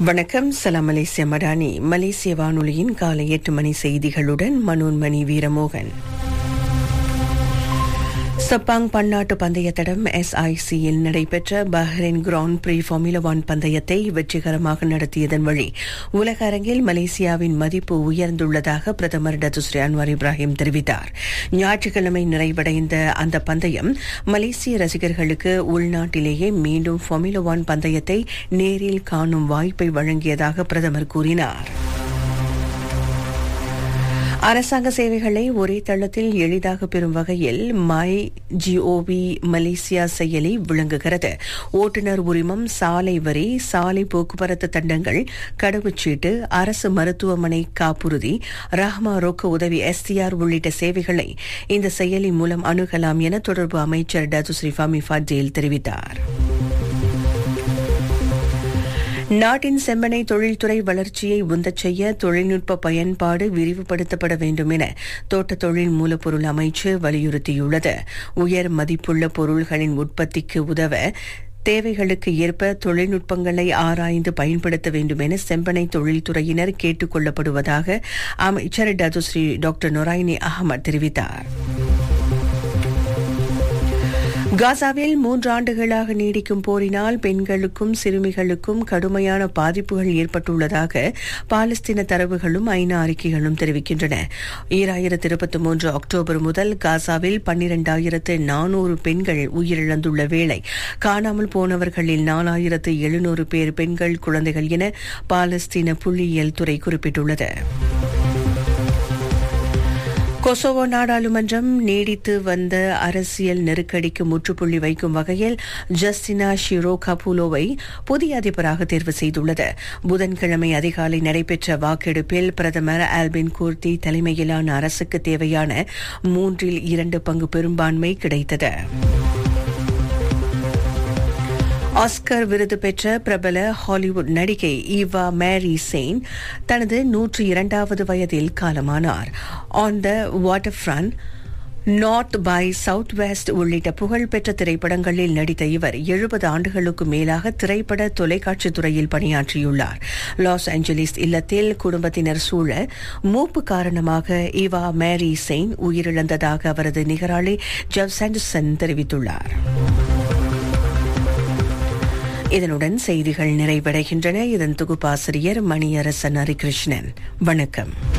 வணக்கம் சலாம் மலேசிய மடானி மலேசிய வானொலியின் காலை எட்டு மணி செய்திகளுடன் மனோன்மணி வீரமோகன் சப்பாங் பன்னாட்டு பந்தய தடம் எஸ்ஐசியில் நடைபெற்ற Bahrain grand prix formula one பந்தயத்தை வெற்றிகரமாக நடத்தியதன் வழி உலக அரங்கில் மலேசியாவின் மதிப்பு உயர்ந்துள்ளதாக பிரதமர் டத்துஸ்ரீ அன்வார் இப்ராஹிம் தெரிவித்தார் ஞாயிற்றுக்கிழமை நிறைவடைந்த அந்த பந்தயம் மலேசிய ரசிகர்களுக்கு உள்நாட்டிலேயே மீண்டும் ஃபார்முலா ஒன் பந்தயத்தை நேரில் காணும் வாய்ப்பை வழங்கியதாக பிரதமர் கூறினார் அரசாங்க சேவைகளை ஒரே தளத்தில் எளிதாக பெறும் வகையில் மை ஜிஓவி மலேசியா செயலி விளங்குகிறது ஓட்டுநர் உரிமம் சாலை வரி சாலை போக்குவரத்து தண்டங்கள் கடவுச்சீட்டு அரசு மருத்துவமனை காப்புறுதி ரஹ்மா ரொக்க உதவி எஸ்டிஆர் உள்ளிட்ட சேவைகளை இந்த செயலி மூலம் அணுகலாம் என தொடர்பு அமைச்சர் டத்துஸ்ரீ ஃபமி ஃபட்டேல் தெரிவித்தார் நாட்டின் செம்மனை தொழில்துறை வளர்ச்சியை உந்தச் செய்ய தொழில்நுட்ப பயன்பாடு விரிவுபடுத்தப்பட வேண்டும் என தோட்ட தொழில் மூலப்பொருள் அமைச்சு வலியுறுத்தியுள்ளது உயர் மதிப்புள்ள பொருள்களின் உற்பத்திக்கு உதவ தேவைகளுக்கு ஏற்ப தொழில்நுட்பங்களை ஆராய்ந்து பயன்படுத்த வேண்டும் என செம்பனை தொழில்துறையினர் கேட்டுக் கொள்ளப்படுவதாக அமைச்சர் டதுஸ்ரீ டாக்டர் நொராயினி அகமது தெரிவித்தார் காசாவில் மூன்று ஆண்டுகளாக நீடிக்கும் போரினால் பெண்களுக்கும் சிறுமிகளுக்கும் கடுமையான பாதிப்புகள் ஏற்பட்டுள்ளதாக பாலஸ்தீன தரவுகளும் ஐநா அறிக்கைகளும் தெரிவிக்கின்றன ஈராயிரத்து இருபத்தி மூன்று அக்டோபர் முதல் காசாவில் பன்னிரண்டாயிரத்து நானூறு பெண்கள் உயிரிழந்துள்ள வேளை காணாமல் போனவர்களில் நாலாயிரத்து எழுநூறு பேர் பெண்கள் குழந்தைகள் என பாலஸ்தீன புள்ளியியல் துறை குறிப்பிட்டுள்ளது கொசோவோ நாடாளுமன்றம் நீடித்து வந்த அரசியல் நெருக்கடிக்கு முற்றுப்புள்ளி வைக்கும் வகையில் ஜஸ்டினா ஷிரோ கபுலோவை புதிய அதிபராக தேர்வு செய்துள்ளது புதன்கிழமை அதிகாலை நடைபெற்ற வாக்கெடுப்பில் பிரதமர் ஆல்பின் கூர்த்தி தலைமையிலான அரசுக்கு தேவையான மூன்றில் இரண்டு பங்கு பெரும்பான்மை கிடைத்தது ஆஸ்கர் விருது பெற்ற பிரபல ஹாலிவுட் நடிகை ஈவா மேரி செயின் தனது நூற்று இரண்டாவது வயதில் காலமானார் on the waterfront north by south west உள்ளிட்ட புகழ்பெற்ற திரைப்படங்களில் நடித்த இவர் எழுபது ஆண்டுகளுக்கு மேலாக திரைப்பட தொலைக்காட்சி துறையில் பணியாற்றியுள்ளார் லாஸ் ஏஞ்சலிஸ் இல்லத்தில் குடும்பத்தினர் சூழ மூப்பு காரணமாக ஈவா மேரி செயின் உயிரிழந்ததாக அவரது நிகராளி ஜெவ் சாண்டர்சன் தெரிவித்துள்ளார் இதனுடன் செய்திகள் நிறைவடைகின்றன இதன் தொகுப்பாசிரியர் மணியரசன் ஹரிகிருஷ்ணன் வணக்கம்